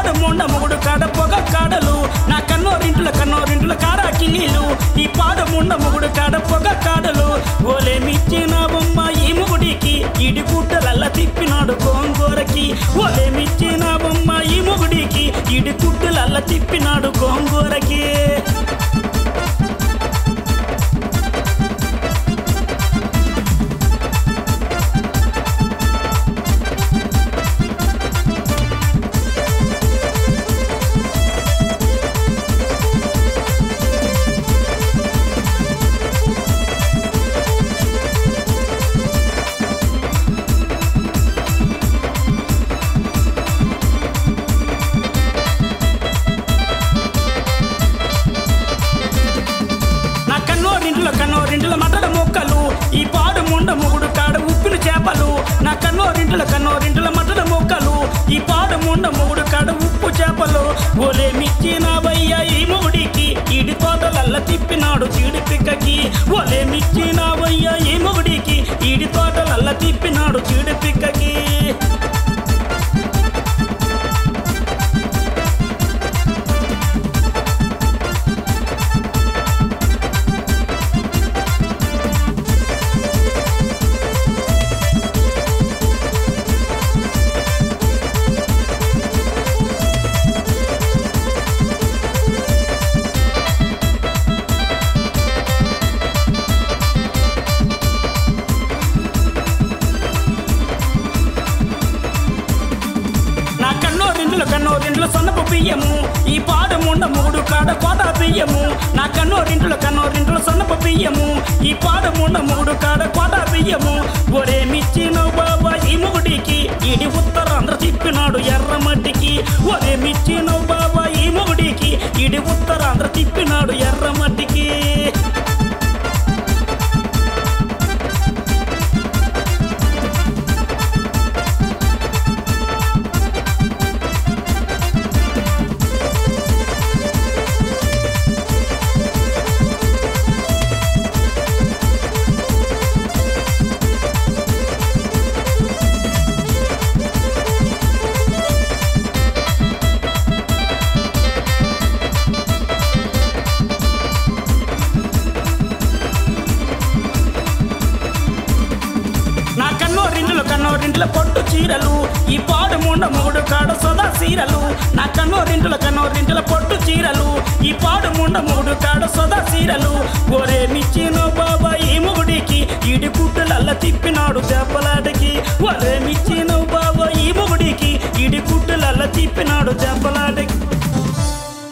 పాడు మొండ మొగుడు కాడ పొగ కాడలు నా కన్నోరింటుల కన్నోరింటుల కారా కిల్లీలు ఈ పాడు మొండ మొగుడు కాడ పొగ కాడలు ఓలేమిచ్చిన బొమ్మ ఈ మొగుడికి ఇడి కుట్టలల్ల తిప్పినాడు గోంగూరకి ఓలేమిచ్చిన బొమ్మ ఈ మొగుడికి ఇడి కుట్టలల్ల తిప్పినాడు గోంగూరకి నా కన్నోరింట్లో కన్నోరింట్లో మటల మొక్కలు ఈ పాడు ముండ మొగుడు కాడ ఉప్పిన చేపలు నా కన్నోరింట్లో కన్నోరింట్లో మటల మొక్కలు ఈ పాడు ముండ మొగుడు కాడ ఉప్పు చేపలు ఓలే మిచ్చిన వయ్య ఈ మొగుడికి ఇడి తోటలల్ల తిప్పినాడు చీడి పిక్కకి ఓలే మిచ్చిన వయ్య ఈ మొగుడికి ఇడి తోటలల్ల తిప్పినాడు చీడి పిక్కకి నా కన్నో రెండుల కన్నో రెండుల సొన్నపు బియ్యము ఈ పాడు ముండ మూడు కాడ కోట బియ్యము నా కన్నో రెండుల కన్నో రెండుల సొన్నపు బియ్యము ఈ పాడు ముండ మూడు కాడ కోట బియ్యము ఒరే మిచ్చిన బాబా ఈ మొగుడికి ఇడి ఉత్తరాంధ్ర తిప్పినాడు ఎర్రమట్టికి ఒరే మిచ్చిన బాబా ఈ మొగుడికి ఇడి ఉత్తరాంధ్ర తిప్పినాడు ఎర్రమట్టికి నా కన్నో రిండ్ల కన్నో రిండ్ల పొట్టు చీరలు ఈ పాడు ముండ మూడు కాడ సదా చీరలు నా కన్నో రిండ్ల కన్నో రిండ్ల పొట్టు చీరలు ఈ పాడు ముండ మూడు కాడ సదా చీరలు ఒరే మిచ్చిన బాబా ఈ మొగుడికి ఇడి కుట్టలల్ల తిప్పినాడు దెబ్బలాటకి ఒరే మిచ్చిన బాబా ఈ మొగుడికి ఇడి కుట్టలల్ల తిప్పినాడు దెబ్బలాటకి